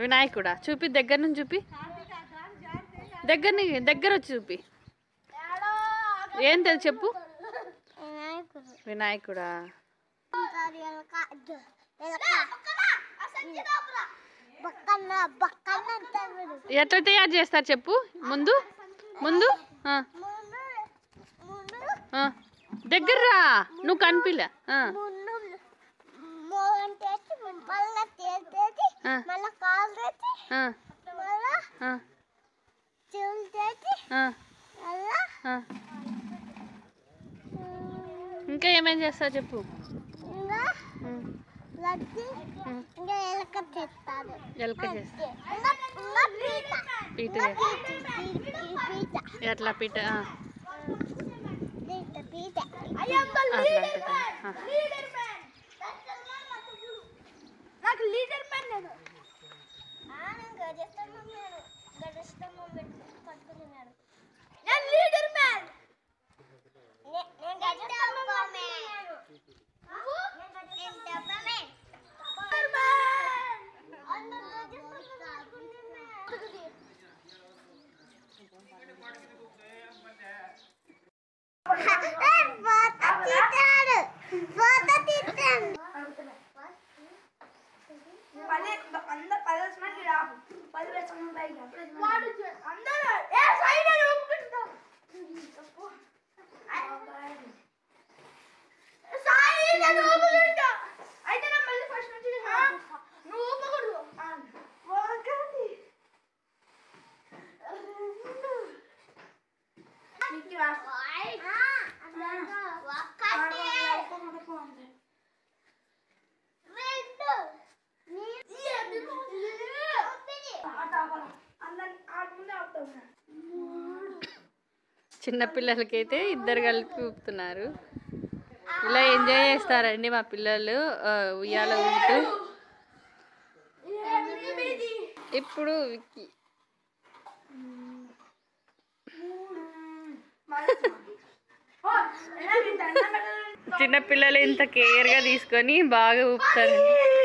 వినాయకుడా చూపి దగ్గర నుంచి చూపి దగ్గర దగ్గర వచ్చి చూపి ఏం తెలుసు చెప్పు వినాయకుడా బక్కన్న బక్కన్న అంటారు ఎట్లా తయారు చేస్తారు చెప్పు ముందు ముందు ఆ, ముందు ముందు ఆ. దగ్గర రా నువ్వు కనిపిలే ఆ, ముందు మోహన్ తెచ్చి మళ్ళా తేల్చేసి ఆ. మళ్ళా కాలు తెచ్చి ఆ, మళ్ళా ఆ, చెవులు తెచ్చి ఆ, మళ్ళా ఆ. ఇంకా ఏమేం చేస్తావు చెప్పు ఇంకా ఉమ్, లడ్డు ఉమ్. ఇంకా ఎలక తెస్తారు ఎలక చేస్తా ఇంకా ఇంకా పీట పీట ఇంకా చేస్తా. పీట ఈ పీట ఎట్లా పీట ఆ, పీట పీట అట్లాంటిది ఆ. నాకు లీడర్ మ్యాన్ నేను నేను గజస్తంభం నేను గజస్తంభం పట్టుకున్నాను నేను లీడర్ మ్యాన్ నేను గజస్తంభం నేను డబ్బమే అందరూ గజస్తంభం ఫోటో తీస్తాడు ఫోటో తీస్తాడు పది అందరు పది వచ్చినట్టు రాపు పది వేసుకున్న పైకి వాడు అందరూ ఏ సైడ్ అని ఒప్పుకుంటా సాయి నేను ఒప్పుకుంటా అయితే నా మళ్ళీ ఫస్ట్ నుంచి నేను ఆపిస్తా. నువ్వు ఒప్పుకూడదు ఒకటి నీకు రాస్తా. ఒకటి ఒప్పుకుంటా. రెండు ఆట ఆపాలా. అందరిని ఆట ముందే ఆపుతా చిన్నపిల్లలకైతే ఇద్దరు కలిపి ఊపుతున్నారు ఇలా ఎంజాయ్ చేస్తారండి మా పిల్లలు ఆ, ఉయ్యాల ఊపుతూ ఇప్పుడు విక్కీ చిన్నపిల్లలు ఇంత కేర్గా తీసుకొని బాగా ఊపుతారు